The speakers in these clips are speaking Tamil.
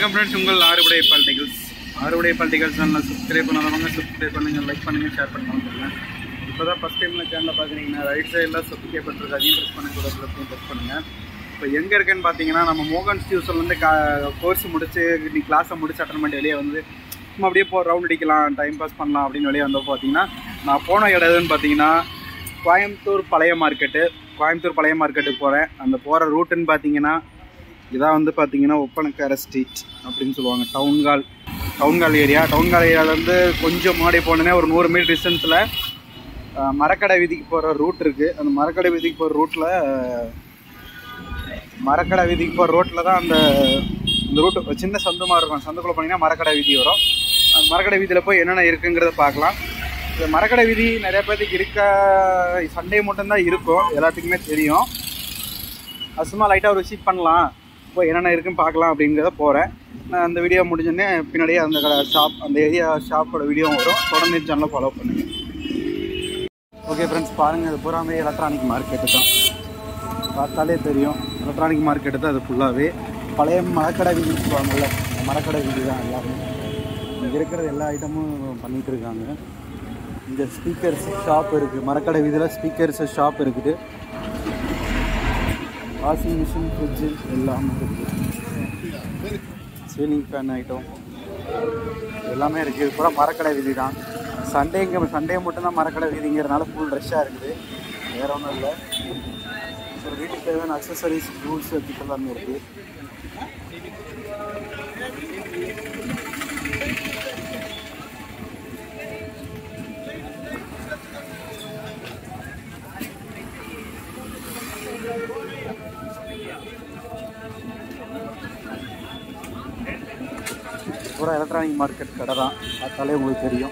வணக்கம் ஃப்ரெண்ட்ஸ் உங்கள் ஆறுபடை பாலிட்டிகல்ஸ் ஆறுபடை பாலிட்டிகல்ஸ் சேனலை சப்ஸ்கிரைப் பண்ணாதவங்க சப்ஸ்கிரைப் பண்ணுங்க லைக் பண்ணுங்க ஷேர் பண்ணுங்க இப்போ தான் ஃபஸ்ட் டைம் சேனலில் பார்க்குறீங்கன்னா ரைட் சைடில் சப்ஸ்கிரைப் பண்ணுறது அதையும் ப்ரெஸ் பண்ண கூட ப்ரெஸ் பண்ணுங்கள் இப்போ எங்கே இருக்குன்னு பார்த்தீங்கன்னா நம்ம மோகன் டியூஷன்லேருந்து கா கோர்ஸ் முடிச்சு நீ கிளாஸை முடிச்சு அட்டன் பண்ணி வெளியே வந்து சும்மா அப்படியே போ ரவுண்ட் அடிக்கலாம் டைம் பாஸ் பண்ணலாம் அப்படின்னு வெளியே வந்தப்போ பார்த்தீங்கன்னா நான் போன இடம் எதுன்னு பார்த்தீங்கன்னா கோயம்புத்தூர் பழைய மார்க்கெட்டு கோயம்புத்தூர் பழைய மார்க்கெட்டுக்கு போகிறேன் அந்த போகிற ரூட்டுன்னு பார்த்தீங்கன்னா இதான் வந்து பார்த்தீங்கன்னா ஒப்பனக்கார ஸ்ட்ரீட் அப்படின்னு சொல்லுவாங்க டவுன்கால் டவுன்கால் ஏரியா டவுன்கால் ஏரியாவிலேருந்து கொஞ்சம் முன்னாடி போனோன்னே ஒரு நூறு மீட்டர் டிஸ்டன்ஸில் மரக்கடை வீதிக்கு போகிற ரூட் இருக்குது அந்த மரக்கடை வீதிக்கு போகிற ரூட்டில் மரக்கடை வீதிக்கு போகிற ரோட்டில் தான் அந்த இந்த ரூட்டு சின்ன சந்துமாக இருக்கும் சந்துக்குள்ளே போனீங்கன்னா மரக்கடை வீதி வரும் அந்த மரக்கடை வீதியில் போய் என்னென்ன இருக்குங்கிறத பார்க்கலாம் இந்த மரக்கடை வீதி நிறைய பேர்த்துக்கு இருக்க சண்டே மட்டும்தான் இருக்கும் எல்லாத்துக்குமே தெரியும் அது சும்மா லைட்டாக ஒரு விசிட் பண்ணலாம் போய் என்னென்ன இருக்குன்னு பார்க்கலாம் அப்படிங்கிறத போகிறேன் நான் அந்த வீடியோ முடிஞ்சோடனே பின்னாடியே அந்த கடை ஷாப் அந்த ஏரியா ஷாப்போட வீடியோ வரும் தொடர்ந்து சேனலை ஃபாலோ பண்ணுங்கள் ஓகே ஃப்ரெண்ட்ஸ் பாருங்கள் இது பூராமே எலக்ட்ரானிக் மார்க்கெட்டு தான் பார்த்தாலே தெரியும் எலக்ட்ரானிக் மார்க்கெட்டு தான் அது ஃபுல்லாகவே பழைய மரக்கடை வீதி சொல்லுவாங்கல்ல அந்த மரக்கடை வீதி தான் எல்லாமே இங்கே இருக்கிற எல்லா ஐட்டமும் பண்ணிகிட்டு இருக்காங்க இங்கே ஸ்பீக்கர்ஸ் ஷாப் இருக்குது மரக்கடை வீதியில் ஸ்பீக்கர்ஸ் ஷாப் இருக்குது வாஷிங் மிஷின் ஃப்ரிட்ஜு எல்லாமே இருக்குது சீலிங் ஃபேன் ஐட்டம் எல்லாமே இருக்குது பூரா மரக்கடை வீதி தான் சண்டேங்க சண்டே மட்டும்தான் மரக்கடை வீதிங்கிறதுனால ஃபுல் ரஷ்ஷாக இருக்குது வேறு ஒன்றும் இல்லை ஒரு வீட்டுக்கு தேவையான அக்சசரிஸ் ஃப்ரூட்ஸ் வச்சுட்டு எல்லாமே இருக்குது பூரா எலக்ட்ரானிக் மார்க்கெட் கடை தான் பார்த்தாலே உங்களுக்கு தெரியும்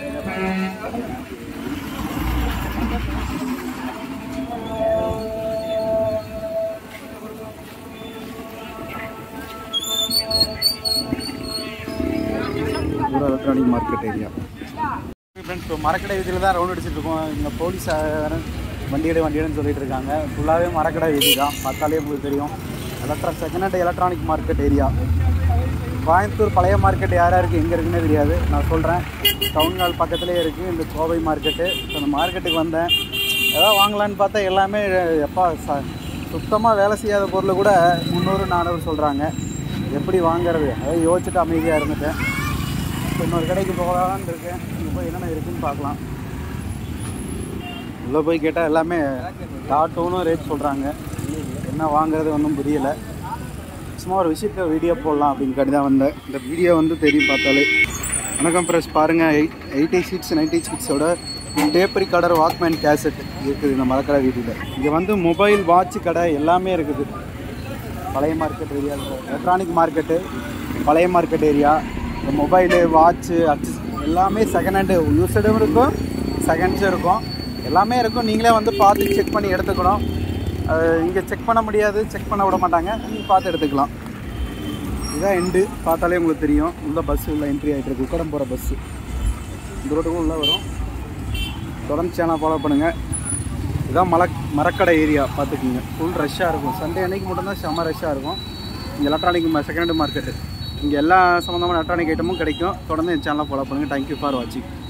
பூரா எலக்ட்ரானிக் மார்க்கெட் ஏரியா ஃப்ரெண்ட்ஸ் இப்போ மரக்கடை வீதியில் தான் ரவுண்ட் அடிச்சிட்டு இருக்கோம் இங்கே போலீஸ் வண்டியடை வண்டியடைன்னு சொல்லிட்டு இருக்காங்க ஃபுல்லாகவே மரக்கடை வீதி தான் பார்த்தாலே உங்களுக்கு தெரியும் Electra second hand electronic market area Coimbatore பழைய மார்க்கெட் யார் யாருக்கு எங்கே இருக்குன்னே தெரியாது நான் சொல்கிறேன் டவுன்கால் பக்கத்துலேயே இருக்குது இந்த கோவை மார்க்கெட்டு இப்போ அந்த மார்க்கெட்டுக்கு வந்தேன் ஏதாவது வாங்கலான்னு பார்த்தா எல்லாமே எப்பா ச சுத்தமாக வேலை செய்யாத பொருளை கூட முந்நூறு நானூறு சொல்கிறாங்க எப்படி வாங்குறது அதை யோசிச்சுட்டு அமைதியாக இருந்துட்டேன் இப்போ இன்னொரு கடைக்கு போகலான்னு இருக்கேன் இங்கே போய் என்னென்ன இருக்குன்னு பார்க்கலாம் உள்ளே போய் கேட்டால் எல்லாமே டாட்டோன்னு ரேட் சொல்கிறாங்க என்ன வாங்குறது ஒன்றும் புரியலை சும்மா ஒரு விஷயத்த வீடியோ போடலாம் அப்படின்னு தான் வந்தேன் இந்த வீடியோ வந்து தெரியும் பார்த்தாலே வணக்கம் ப்ரெஸ் பாருங்கள் எயிட் எயிட்டி சீட்ஸ் நைன்டி சீட்ஸோட டேப் ரிகார்டர் வாக்மேன் கேசட் இருக்குது இந்த மரக்கடை வீட்டில் இங்கே வந்து மொபைல் வாட்ச் கடை எல்லாமே இருக்குது பழைய மார்க்கெட் ஏரியா எலக்ட்ரானிக் மார்க்கெட்டு பழைய மார்க்கெட் ஏரியா இந்த மொபைலு வாட்ச்சு அக்சஸ் எல்லாமே செகண்ட் ஹேண்டு யூஸ்டும் இருக்கும் செகண்ட்ஸும் இருக்கும் எல்லாமே இருக்கும் நீங்களே வந்து பார்த்து செக் பண்ணி எடுத்துக்கணும் இங்கே செக் பண்ண முடியாது செக் பண்ண விட மாட்டாங்க நீங்கள் பார்த்து எடுத்துக்கலாம் இதான் எண்டு பார்த்தாலே உங்களுக்கு தெரியும் உள்ள பஸ் உள்ள என்ட்ரி ஆகிட்டு இருக்கு உக்கடம் போகிற பஸ்ஸு இந்த ரோட்டுக்கும் உள்ளே வரும் தொடர்ந்து சேனல் ஃபாலோ பண்ணுங்கள் இதான் மல மரக்கடை ஏரியா பார்த்துக்குங்க ஃபுல் ரஷ்ஷாக இருக்கும் சண்டே அன்னைக்கு மட்டும்தான் செம்ம ரஷ்ஷாக இருக்கும் இங்கே எலக்ட்ரானிக் செகண்ட் மார்க்கெட்டு இங்கே எல்லா சம்மந்தமான எலக்ட்ரானிக் ஐட்டமும் கிடைக்கும் தொடர்ந்து என் சேனலை ஃபாலோ பண்ணுங்கள் தேங்க்யூ ஃபார் வாட்சிங்